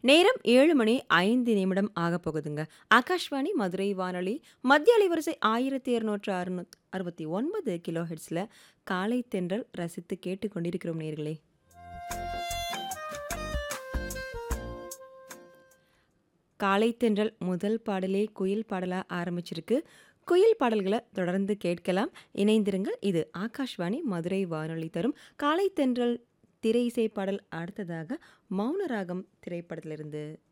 நேரம் ஏழு மணி ஐந்து நிமிடம் ஆகப் போகுதுங்க ஆகாஷ்வாணி மதுரை வானொலி மத்திய அலைவரிசை ஆயிரத்தி இருநூற்று அறுநூத் அறுபத்தி ஒன்பது கிலோ ஹெட்ஸில் காலை தென்றல் ரசித்து கேட்டு கொண்டிருக்கிறோம் நேர்களே காலை தென்றல் முதல் பாடலே குயில் பாடலாக ஆரம்பிச்சிருக்கு குயில் பாடல்களை தொடர்ந்து கேட்கலாம் இணைந்திருங்கள் இது ஆகாஷ்வாணி மதுரை வானொலி தரும் காலை தென்றல் திரை இசை பாடல் அடுத்ததாக மௌனராகம் திரைப்படத்திலிருந்து